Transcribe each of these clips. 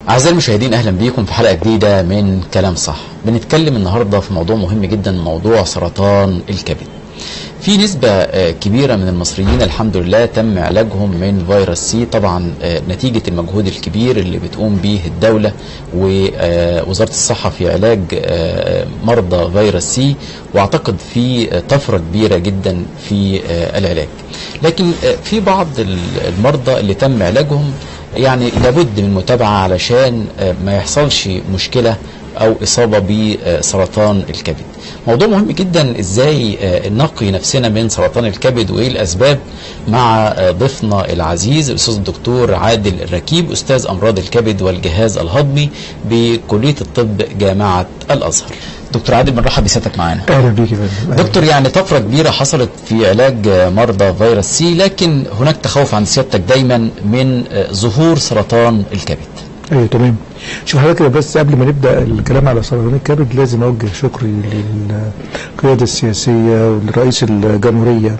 أعزائي المشاهدين أهلا بيكم في حلقة جديدة من كلام صح بنتكلم النهاردة في موضوع مهم جدا موضوع سرطان الكبد في نسبة آه، كبيرة من المصريين الحمد لله تم علاجهم من فيروس سي طبعا آه، نتيجة المجهود الكبير اللي بتقوم به الدولة ووزارة الصحة في علاج آه، مرضى فيروس سي واعتقد في آه، طفرة كبيرة جدا في آه، العلاج لكن آه، في بعض المرضى اللي تم علاجهم يعني لابد من متابعة علشان آه، ما يحصلش مشكلة أو إصابة بسرطان الكبد موضوع مهم جدا إزاي آه، نقي نفسنا من سرطان الكبد وإيه الأسباب مع آه، ضيفنا العزيز الأستاذ الدكتور عادل الركيب أستاذ أمراض الكبد والجهاز الهضمي بكلية الطب جامعة الأزهر دكتور عادل بنرحب بسيادتك معانا اهلا بيك يا فندم أهلاً. دكتور يعني طفرة كبيرة حصلت في علاج مرضى فيروس سي لكن هناك تخوف عند سيادتك دايما من ظهور سرطان الكبد ايوه تمام شوف حضرتك بس قبل ما نبدا الكلام على سرطان الكبد لازم اوجه شكري للقياده السياسيه ولرئيس الجمهوريه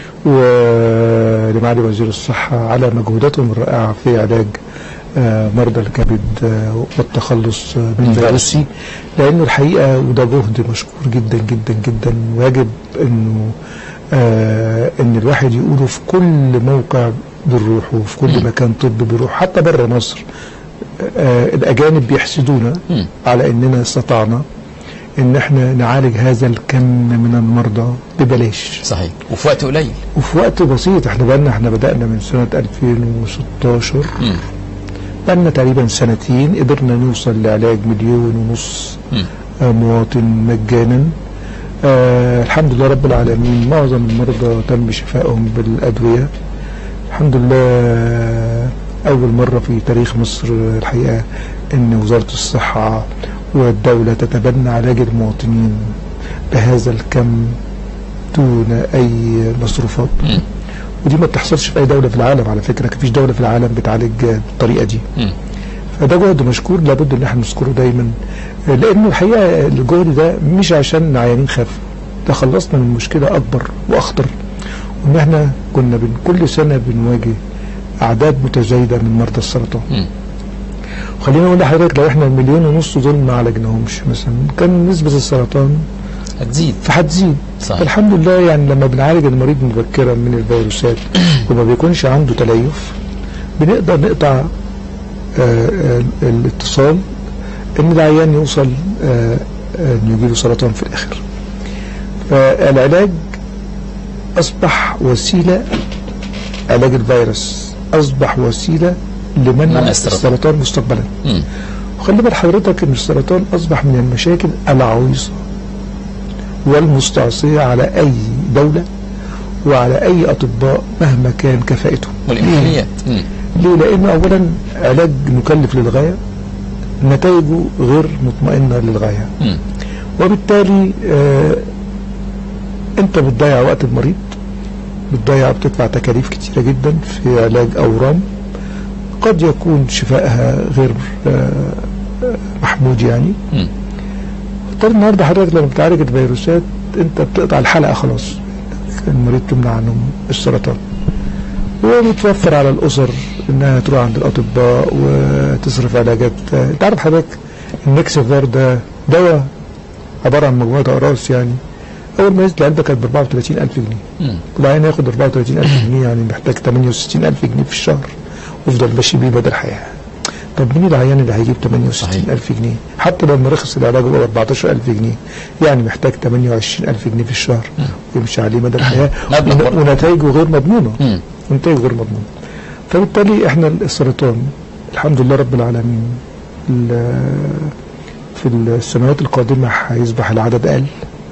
ولمعالي وزير الصحه على مجهوداتهم الرائعه في علاج آه، مرضى الكبد آه، والتخلص آه، من فيروس سي لانه الحقيقه وده جهد مشكور جدا جدا جدا ويجب انه آه ان الواحد يقوله في كل موقع بنروحه وفي كل مكان طب بيروح حتى بره مصر آه الاجانب بيحسدونا مم. على اننا استطعنا ان احنا نعالج هذا الكم من المرضى ببلاش صحيح وفي وقت قليل وفي وقت بسيط احنا بقالنا احنا بدأنا من سنة 2016 مم. بقالنا تقريبا سنتين قدرنا نوصل لعلاج مليون ونص مم. آه، مواطن مجانا آه الحمد لله رب العالمين معظم المرضى تم شفائهم بالأدوية الحمد لله آه، أول مرة في تاريخ مصر آه، الحقيقة أن وزارة الصحة والدولة تتبنى علاج المواطنين بهذا الكم دون أي مصروفات مم. ودي ما بتحصلش في أي دولة في العالم على فكرة مفيش دولة في العالم بتعالج بالطريقة دي مم. فده جهد مشكور لابد ان احنا نذكره دايما لانه الحقيقه الجهد ده مش عشان عيانين خافوا ده خلصنا من مشكله اكبر واخطر وان احنا كنا بن كل سنه بنواجه اعداد متزايده من مرضى السرطان مم. وخلينا اقول لحضرتك لو احنا المليون ونص دول ما عالجناهمش مثلا كان نسبه السرطان هتزيد فهتزيد صحيح. الحمد لله يعني لما بنعالج المريض مبكرا من الفيروسات وما بيكونش عنده تليف بنقدر نقطع آه، آه، الاتصال ان العيان يوصل آه، آه، انه يجيله سرطان في الاخر فالعلاج اصبح وسيله علاج الفيروس اصبح وسيله لمنع منع السرطان. السرطان مستقبلا مم. وخلي بال حضرتك ان السرطان اصبح من المشاكل العويصه والمستعصيه على اي دوله وعلى اي اطباء مهما كان كفاءتهم والإمكانيات مم. ليه؟ لأنه أولا علاج مكلف للغاية نتائجه غير مطمئنة للغاية مم. وبالتالي آه أنت بتضيع وقت المريض بتضيع بتدفع تكاليف كتيرة جدا في علاج أورام قد يكون شفائها غير آه آه، محمود يعني مم. طب النهارده حضرتك لما بتعالج الفيروسات انت بتقطع الحلقه خلاص المريض تمنع عنهم السرطان وبتوفر على الاسر انها تروح عند الاطباء وتصرف علاجات انت عارف حضرتك النكسفير ده دواء عباره عن مجموعه اقراص يعني اول ما نزلت العلبه كانت ب 34000 جنيه مم. والعيان ياخد 34000 جنيه يعني محتاج 68000 جنيه في الشهر ويفضل ماشي بيه مدى الحياه طب مين العيان اللي هيجيب 68000 جنيه حتى لما رخص العلاج بقى 14000 جنيه يعني محتاج 28000 جنيه في الشهر ويمشي عليه مدى الحياه مبلغ ون- برضه. ونتائجه غير مضمونه مم. نتائجه غير مضمونه فبالتالي احنا السرطان الحمد لله رب العالمين ال- في السنوات القادمه هيصبح العدد اقل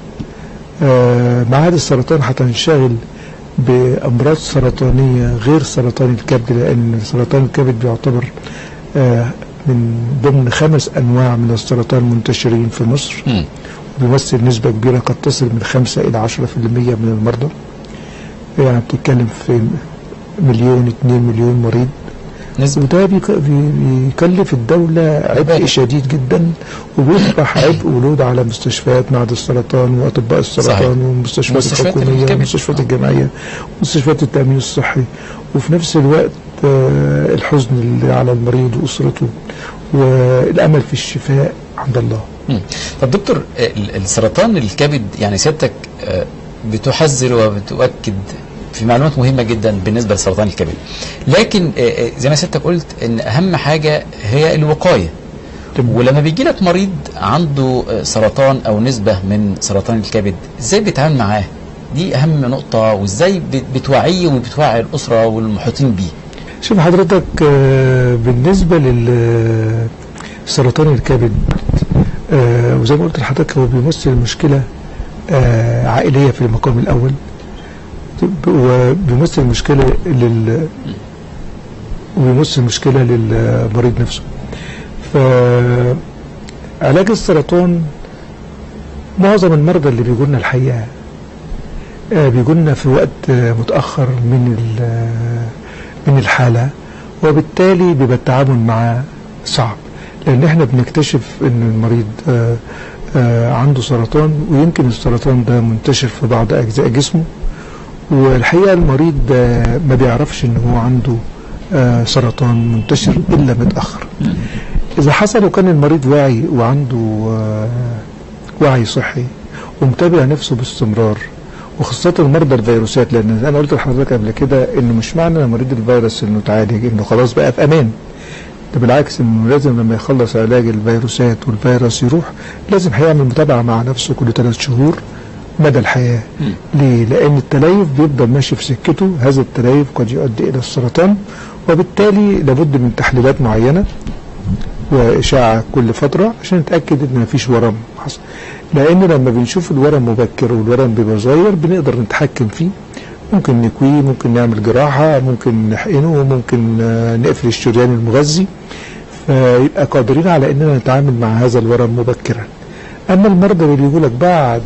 آه، معاهد السرطان هتنشغل بامراض سرطانيه غير سرطان الكبد لان سرطان الكبد بيعتبر آه، من ضمن خمس انواع من السرطان منتشرين في مصر مم. بيمثل نسبة كبيرة قد تصل من 5 إلى 10% من المرضى يعني بتتكلم في مليون 2 مليون مريض نسبة وده بيك- بي- بيكلف الدولة عبء شديد جدا وبيصبح عبء ولود على مستشفيات معهد السرطان وأطباء صحيح. السرطان والمستشفيات مستشفيات الحكومية الكبد. والمستشفيات آه. الجامعية ومستشفيات التأمين الصحي وفي نفس الوقت آه، الحزن اللي على المريض وأسرته والامل في الشفاء عند الله مم. طب دكتور ال- السرطان الكبد يعني سيادتك آه، بتحذر وبتؤكد في معلومات مهمة جدا بالنسبة لسرطان الكبد لكن آه، آه، زي ما سيادتك قلت ان اهم حاجة هي الوقاية تمام. ولما بيجي لك مريض عنده آه، سرطان او نسبة من سرطان الكبد ازاي بيتعامل معاه دي اهم نقطة وازاي بت- بتوعيه وبتوعي الاسرة والمحيطين بيه شوف حضرتك آه، بالنسبة لسرطان الكبد آه، وزي ما قلت لحضرتك هو بيمثل مشكلة آه، عائلية في المقام الأول وبيمثل مشكلة لل وبيمثل مشكلة للمريض نفسه فعلاج السرطان معظم المرضى اللي بيجوا لنا الحقيقة آه، بيجوا لنا في وقت آه، متأخر من ال- من الحالة وبالتالي بيبقى التعامل معاه صعب لأن احنا بنكتشف إن المريض آه، آه، عنده سرطان ويمكن السرطان ده منتشر في بعض أجزاء جسمه والحقيقة المريض آه، ما بيعرفش إن هو عنده آه، سرطان منتشر إلا متأخر إذا حصل وكان المريض واعي وعنده آه، وعي صحي ومتابع نفسه باستمرار وخاصة مرضى الفيروسات لأن أنا قلت لحضرتك قبل كده إنه مش معنى مريض الفيروس إنه تعالج إنه خلاص بقى في أمان ده بالعكس إنه لازم لما يخلص علاج الفيروسات والفيروس يروح لازم هيعمل متابعة مع نفسه كل ثلاث شهور مدى الحياة مم. ليه؟ لأن التليف بيفضل ماشي في سكته هذا التليف قد يؤدي إلى السرطان وبالتالي لابد من تحليلات معينة وإشاعة كل فترة عشان نتأكد إن مفيش ورم حصل لأن لما بنشوف الورم مبكر والورم بيبقى صغير بنقدر نتحكم فيه ممكن نكويه ممكن نعمل جراحة ممكن نحقنه ممكن آه، نقفل الشريان المغذي فيبقى قادرين على إننا نتعامل مع هذا الورم مبكرا أما المرضى اللي بيقول لك بعد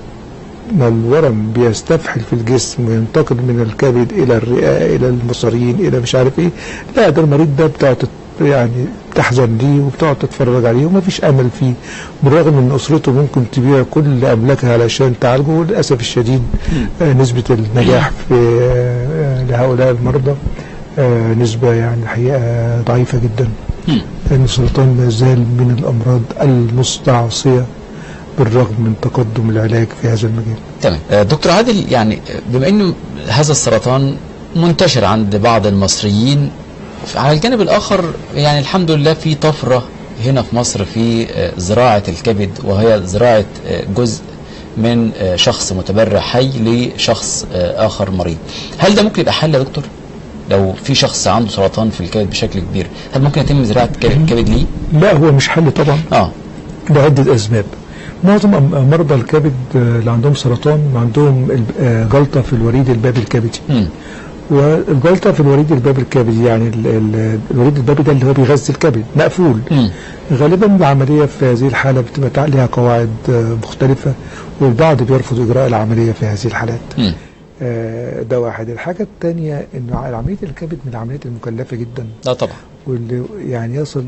ما الورم بيستفحل في الجسم وينتقل من الكبد الى الرئه الى المصارين الى مش عارف ايه لا ده المريض ده بتقعد تت- يعني تحزن ليه وبتقعد تتفرج عليه ومفيش امل فيه بالرغم ان اسرته ممكن تبيع كل املاكها علشان تعالجه وللاسف الشديد آه، نسبه النجاح في آه، لهؤلاء المرضى آه، نسبه يعني الحقيقه ضعيفه جدا مم. لان السرطان ما زال من الامراض المستعصيه بالرغم من تقدم العلاج في هذا المجال تمام آه، دكتور عادل يعني آه، بما انه هذا السرطان منتشر عند بعض المصريين على الجانب الاخر يعني الحمد لله في طفره هنا في مصر في آه، زراعه الكبد وهي زراعه آه، جزء من آه، شخص متبرع حي لشخص آه، اخر مريض هل ده ممكن يبقى حل يا دكتور لو في شخص عنده سرطان في الكبد بشكل كبير هل ممكن يتم زراعه كبد كبد ليه لا هو مش حل طبعا اه لعدة أسباب معظم أم- مرضى الكبد آه، اللي عندهم سرطان عندهم الب- آه، جلطة في الوريد البابي الكبدي مم. والجلطة في الوريد البابي الكبدي يعني ال- ال- الوريد البابي ده اللي هو بيغذي الكبد مقفول مم. غالبا العملية في هذه الحالة بتبقى تع- لها قواعد آه، مختلفة والبعض بيرفض إجراء العملية في هذه الحالات مم. آه، ده واحد الحاجة الثانية إن عملية الكبد من العمليات المكلفة جدا لا طبعا واللي يعني يصل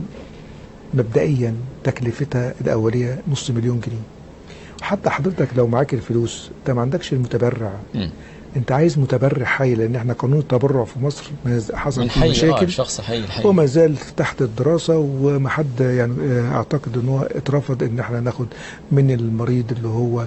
مبدئيا تكلفتها الأولية نص مليون جنيه وحتى حضرتك لو معاك الفلوس انت ما عندكش المتبرع مم. انت عايز متبرع حي لان احنا قانون التبرع في مصر ما ز- حصل من فيه حي اه مشاكل شخص حي الحي هو ما زال تحت الدراسة وما حد يعني آه، اعتقد ان هو اترفض ان احنا ناخد من المريض اللي هو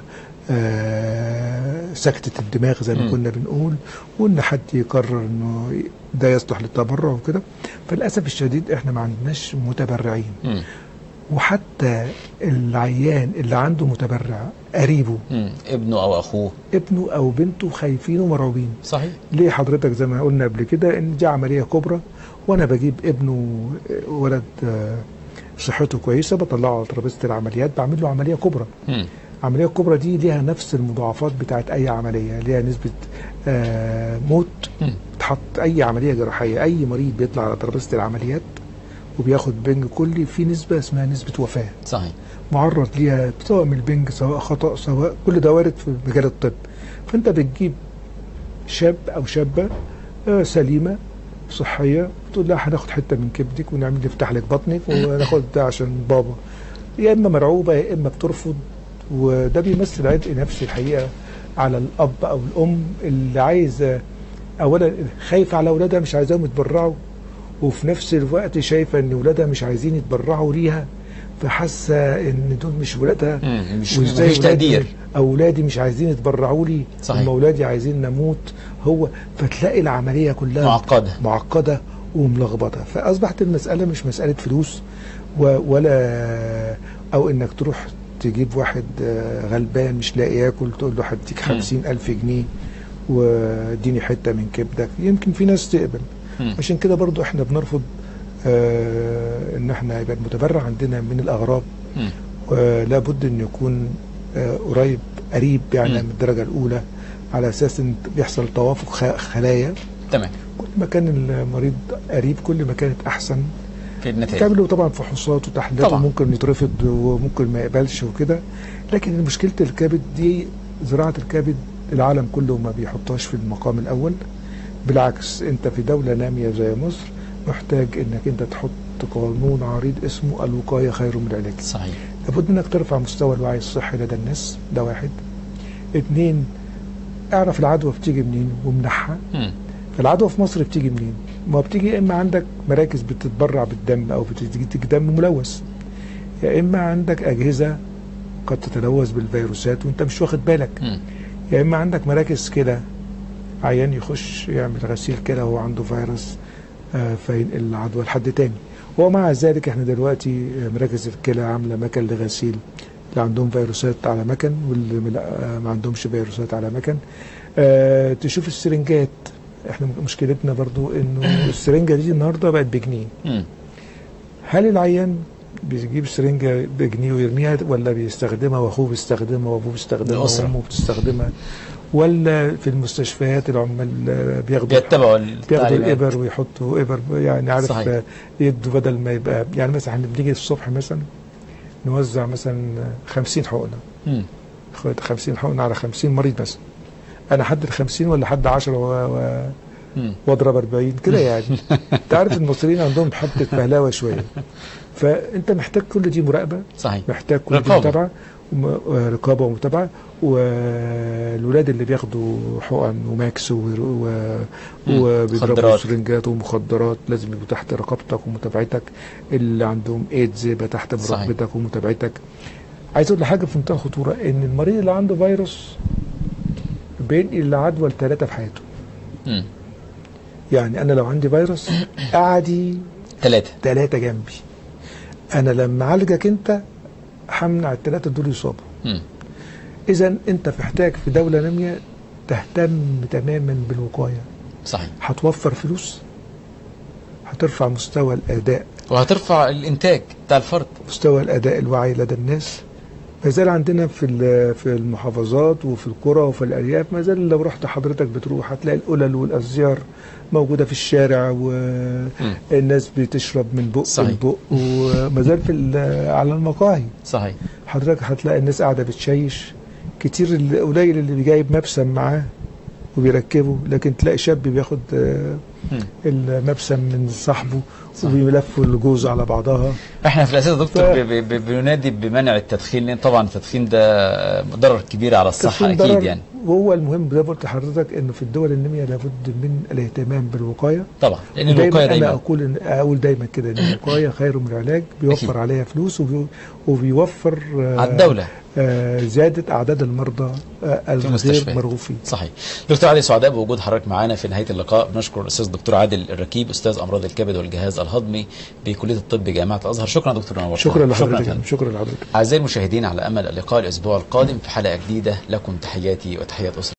آه، سكتة الدماغ زي ما مم. كنا بنقول وان حد يقرر انه ده يصلح للتبرع وكده فللاسف الشديد احنا ما عندناش متبرعين مم. وحتى العيان اللي عنده متبرع قريبه مم. ابنه او اخوه ابنه او بنته خايفين ومرعوبين صحيح ليه حضرتك زي ما قلنا قبل كده ان دي عمليه كبرى وانا بجيب ابنه ولد آه، صحته كويسه بطلعه على ترابيزه العمليات بعمل له عمليه كبرى مم. العمليه الكبرى دي ليها نفس المضاعفات بتاعت اي عمليه ليها نسبه آه، موت مم. تحط اي عمليه جراحيه اي مريض بيطلع على ترابيزه العمليات وبياخد بنج كلي في نسبه اسمها نسبه وفاه صحيح معرض ليها سواء من البنج سواء خطأ سواء كل ده وارد في مجال الطب فانت بتجيب شاب او شابة آه، سليمة صحية تقول لها هناخد حتة من كبدك ونعمل نفتح لك بطنك وناخد ده عشان بابا يا اما مرعوبة يا اما بترفض وده بيمثل عبء نفسي الحقيقة على الاب او الام اللي عايزة اولا خايفة على اولادها مش عايزاهم يتبرعوا وفي نفس الوقت شايفه ان ولادها مش عايزين يتبرعوا ليها فحاسه ان دول مش ولادها مم. مش وإزاي مفيش ولادي- تقدير اولادي مش عايزين يتبرعوا لي صحيح. هم اولادي عايزين نموت هو فتلاقي العمليه كلها معقده معقده وملخبطه فاصبحت المساله مش مساله فلوس و- ولا او انك تروح تجيب واحد آه، غلبان مش لاقي ياكل تقول له هديك مم. خمسين ألف جنيه واديني حته من كبدك يمكن في ناس تقبل مم. عشان كده برضو احنا بنرفض آه ان احنا يبقى المتبرع عندنا من الاغراب مم. ولا بد ان يكون آه قريب قريب يعني مم. من الدرجه الاولى على اساس ان بيحصل توافق خ- خلايا تمام كل ما كان المريض قريب كل ما كانت احسن في النتائج تعملوا طبعا فحوصات وتحليلات طبعا. وممكن يترفض وممكن ما يقبلش وكده لكن مشكله الكبد دي زراعه الكبد العالم كله ما بيحطهاش في المقام الاول بالعكس انت في دوله ناميه زي مصر محتاج انك انت تحط قانون عريض اسمه الوقايه خير من العلاج صحيح لابد انك ترفع مستوى الوعي الصحي لدى الناس ده واحد اتنين اعرف العدوى بتيجي منين ومنحها مم. العدوى في مصر بتيجي منين؟ ما هو بتيجي يا اما عندك مراكز بتتبرع بالدم او بتديك دم ملوث يا اما عندك اجهزه قد تتلوث بالفيروسات وانت مش واخد بالك مم. يا اما عندك مراكز كده عيان يخش يعمل غسيل كده وهو عنده فيروس آه، فينقل العدوى لحد تاني ومع ذلك احنا دلوقتي آه، مراكز الكلى عامله مكن لغسيل اللي عندهم فيروسات على مكن واللي ملا- آه، ما عندهمش فيروسات على مكن آه، تشوف السرنجات احنا مشكلتنا برضو انه السرنجه دي النهارده بقت بجنيه مم. هل العيان بيجيب سرنجه بجنيه ويرميها ولا بيستخدمها واخوه بيستخدمها وابوه بيستخدمها الأسرة. وامه بتستخدمها ولا في المستشفيات العمال آه، بياخدوا بيتبعوا بياخدوا التعليمات الابر ويحطوا ابر يعني عارف صحيح. آه، يدوا بدل ما يبقى يعني مثلا احنا بنيجي الصبح مثلا نوزع مثلا 50 حقنه مم. خد 50 حقنه على 50 مريض مثلا انا حد ال 50 ولا حد 10 و... و... مم. واضرب 40 كده يعني انت عارف المصريين عندهم حبه بهلاوه شويه فانت محتاج كل دي مراقبه صحيح محتاج كل دي رقابة. متابعه وم- ورقابه ومتابعه والولاد اللي بياخدوا حقن وماكس و- و- مم. وبيضربوا مخدرات. سرنجات ومخدرات لازم يبقوا تحت رقابتك ومتابعتك اللي عندهم ايدز يبقى تحت صحيح. مراقبتك ومتابعتك عايز اقول لحاجه في منتهى الخطوره ان المريض اللي عنده فيروس بينقل العدوى لثلاثه في حياته مم. يعني انا لو عندي فيروس قعدي ثلاثة ثلاثه جنبي انا لما اعالجك انت همنع الثلاثه دول يصابوا مم. اذا انت محتاج في دوله ناميه تهتم تماما بالوقايه صحيح هتوفر فلوس هترفع مستوى الاداء وهترفع الانتاج بتاع الفرد مستوى الاداء الوعي لدى الناس ما زال عندنا في ال- في المحافظات وفي القرى وفي الارياف ما زال لو رحت حضرتك بتروح هتلاقي القلل والازيار موجوده في الشارع والناس بتشرب من بق صحيح. لبق وما زال في ال- على المقاهي صحيح حضرتك هتلاقي الناس قاعده بتشيش كتير اللي- قليل اللي جايب مبسم معاه وبيركبه لكن تلاقي شاب بياخد آه، مم. المبسم من صاحبه صحيح. وبيلفوا الجوز على بعضها احنا في الاساس يا دكتور ف- ب- ب- ب- بننادي بمنع التدخين لان طبعا التدخين ده ضرر كبير على الصحه تدخين اكيد ضرر، يعني وهو المهم زي ما قلت لحضرتك انه في الدول الناميه لابد من الاهتمام بالوقايه طبعا لان ودايما الوقايه انا دايما اقول إن اقول دايما كده ان الوقايه خير من العلاج بيوفر أكيد. عليها فلوس وبي وبيوفر آه، على الدوله آه، زياده اعداد المرضى آه، الغير المستشفيات. مرغوب فيه صحيح دكتور عادل سعداء بوجود حضرتك معانا في نهايه اللقاء بنشكر الاستاذ الدكتور عادل الركيب استاذ امراض الكبد والجهاز الهضمي بكليه الطب جامعه الازهر شكرا دكتور نورتنا. شكرا يا لحضرتك فندم. شكرا لحضرتك اعزائي المشاهدين على امل اللقاء الاسبوع القادم في حلقه جديده لكم تحياتي وتحيات اسره